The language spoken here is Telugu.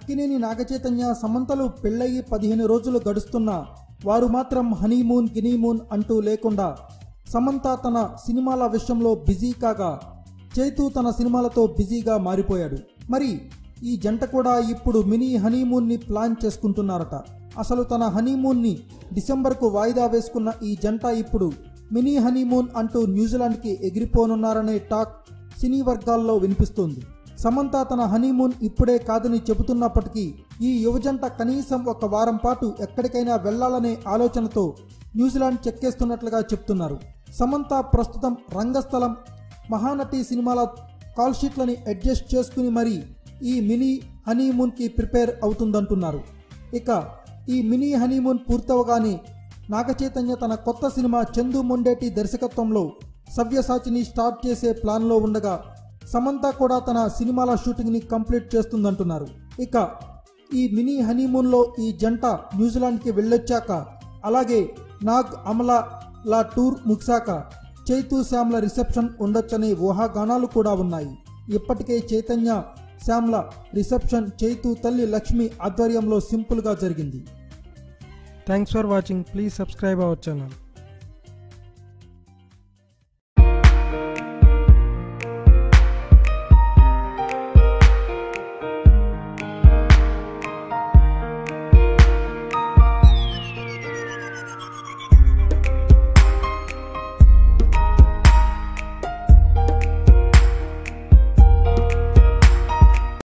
అక్కినేని నాగచైతన్య సమంతలు పెళ్ళయి పదిహేను రోజులు గడుస్తున్నా వారు మాత్రం హనీమూన్ గినీమూన్ అంటూ లేకుండా సమంత తన సినిమాల విషయంలో బిజీ కాగా చైతు తన సినిమాలతో బిజీగా మారిపోయాడు మరి ఈ జంట కూడా ఇప్పుడు మినీ హనీమూన్ని ప్లాన్ చేసుకుంటున్నారట అసలు తన హనీమూన్ని డిసెంబర్కు వాయిదా వేసుకున్న ఈ జంట ఇప్పుడు మినీ హనీమూన్ అంటూ న్యూజిలాండ్కి ఎగిరిపోనున్నారనే టాక్ సినీ వర్గాల్లో వినిపిస్తోంది సమంత తన హనీమూన్ ఇప్పుడే కాదని చెబుతున్నప్పటికీ ఈ యువజంట కనీసం ఒక వారం పాటు ఎక్కడికైనా వెళ్లాలనే ఆలోచనతో న్యూజిలాండ్ చెక్కేస్తున్నట్లుగా చెప్తున్నారు సమంత ప్రస్తుతం రంగస్థలం మహానటి సినిమాల కాల్ షీట్లని అడ్జస్ట్ చేసుకుని మరి ఈ మినీ హనీమూన్కి ప్రిపేర్ అవుతుందంటున్నారు ఇక ఈ మినీ హనీమూన్ పూర్తవగానే నాగచైతన్య తన కొత్త సినిమా చందు మొండేటి దర్శకత్వంలో సవ్యసాచిని స్టార్ట్ చేసే ప్లాన్లో ఉండగా సమంత కూడా తన సినిమాల షూటింగ్ని కంప్లీట్ చేస్తుందంటున్నారు ఇక ఈ మినీ హనీమూన్లో ఈ జంట న్యూజిలాండ్కి వెళ్ళొచ్చాక అలాగే నాగ్ అమలా లా టూర్ ముగిశాక చైతు శ్యామ్ల రిసెప్షన్ ఉండొచ్చనే ఊహాగానాలు కూడా ఉన్నాయి ఇప్పటికే చైతన్య శ్యామ్ల రిసెప్షన్ చైతు తల్లి లక్ష్మి ఆధ్వర్యంలో సింపుల్గా జరిగింది thanks for watching please subscribe our channel